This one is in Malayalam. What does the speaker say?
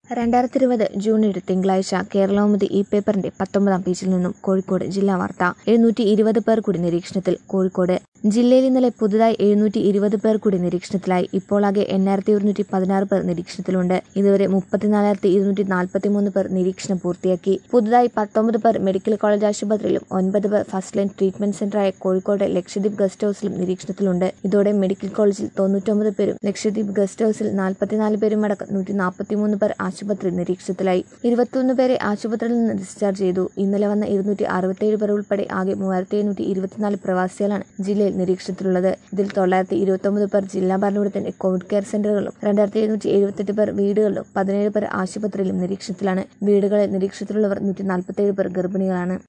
രണ്ടായിരത്തി ഇരുപത് ജൂൺ ഏഴ് തിങ്കളാഴ്ച കേരളകൗമുദി ഈ പേപ്പറിന്റെ പത്തൊമ്പതാം പേജിൽ നിന്നും കോഴിക്കോട് ജില്ലാ വാർത്ത എഴുന്നൂറ്റി ഇരുപത് പേർ കൂടി നിരീക്ഷണത്തിൽ കോഴിക്കോട് ജില്ലയിൽ ഇന്നലെ പുതുതായി എഴുന്നൂറ്റി ഇരുപത് പേർ കൂടി നിരീക്ഷണത്തിലായി ഇപ്പോൾ ആകെ എണ്ണായിരത്തി ഒരുന്നൂറ്റി പതിനാറ് പേർ നിരീക്ഷണത്തിലുണ്ട് ഇതുവരെ മുപ്പത്തിനാലായിരത്തി ഇരുന്നൂറ്റി നാൽപ്പത്തിമൂന്ന് പേർ നിരീക്ഷണം പൂർത്തിയാക്കി പുതുതായി പത്തൊമ്പത് പേർ മെഡിക്കൽ കോളേജ് ആശുപത്രിയിലും ഒൻപത് പേർ ഫസ്റ്റ് ലൈൻ ട്രീറ്റ്മെന്റ് സെന്ററായ കോഴിക്കോട് ലക്ഷദ്വീപ് ഗസ്റ്റ് ഹൌസിലും നിരീക്ഷണത്തിലുണ്ട് ഇതോടെ മെഡിക്കൽ കോളേജിൽ തൊണ്ണൂറ്റൊമ്പത് പേരും ലക്ഷദ്വീപ് ഗസ്റ്റ് ഹൌസിൽ നാൽപ്പത്തിനാല് പേരും അടക്കം നൂറ്റി നാൽപ്പത്തിമൂന്ന് പേർ ആശുപത്രി നിരീക്ഷണത്തിലായി ഇരുപത്തിയൊന്ന് പേരെ ആശുപത്രിയിൽ നിന്ന് ഡിസ്ചാർജ് ചെയ്തു ഇന്നലെ വന്ന ഇരുന്നൂറ്റി അറുപത്തിയേഴ് പേർ ഉൾപ്പെടെ ആകെ മൂവായിരത്തി എഴുന്നൂറ്റി ഇരുപത്തിനാല് പ്രവാസികളാണ് ജില്ലയിൽ നിരീക്ഷണത്തിലുള്ളത് ഇതിൽ തൊള്ളായിരത്തി ഇരുപത്തൊമ്പത് പേർ ജില്ലാ ഭരണകൂടത്തിന്റെ കോവിഡ് കെയർ സെന്ററുകളിലും രണ്ടായിരത്തി എഴുന്നൂറ്റി എഴുപത്തെട്ട് പേർ വീടുകളിലും പതിനേഴ് പേർ ആശുപത്രിയിലും നിരീക്ഷണത്തിലാണ് വീടുകളിൽ നിരീക്ഷണത്തിലുള്ളവർ നൂറ്റി നാൽപ്പത്തിയേഴ് പേർ ഗർഭിണികളാണ്